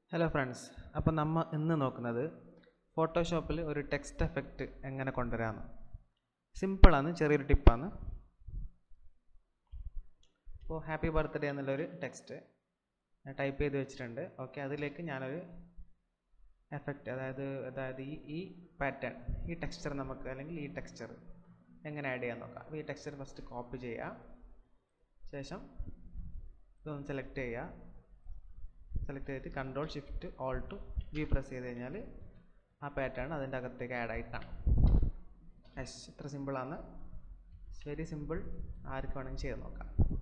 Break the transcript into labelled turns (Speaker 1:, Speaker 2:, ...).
Speaker 1: hello friends അപ്പോൾ നമ്മൾ ഇന്ന് നോക്കുന്നത് ഫോട്ടോഷോപ്പിൽ ഒരു ടെക്സ്റ്റ് എഫക്റ്റ് എങ്ങനെ കൊണ്ടുവരാമെന്ന് സിമ്പിളാണ് ചെറിയൊരു ടിപ്പാണ് ഇപ്പോൾ ഹാപ്പി ബർത്ത്ഡേ എന്നുള്ളൊരു ടെക്സ്റ്റ് ഞാൻ ടൈപ്പ് ചെയ്ത് വെച്ചിട്ടുണ്ട് ഓക്കെ അതിലേക്ക് ഞാനൊരു എഫക്റ്റ് അതായത് അതായത് ഈ ഈ പാറ്റേൺ ഈ ടെക്സ്ചർ നമുക്ക് അല്ലെങ്കിൽ ഈ ടെക്സ്ചർ എങ്ങനെ ആഡ് ചെയ്യാൻ നോക്കാം അപ്പോൾ ഈ ടെക്സ്ചർ ഫസ്റ്റ് കോപ്പി ചെയ്യുക ശേഷം ഇതൊന്ന് സെലക്ട് ചെയ്യുക സെലക്ട് ചെയ്തിട്ട് control shift all to V press ചെയ്ത് കഴിഞ്ഞാൽ ആ പാറ്റേൺ അതിൻ്റെ അകത്തേക്ക് ആഡ് ആയി കാണും യെസ് ഇത്ര സിമ്പിളാണ് വെരി സിമ്പിൾ ആർക്ക് വേണമെങ്കിൽ ചെയ്ത് നോക്കാം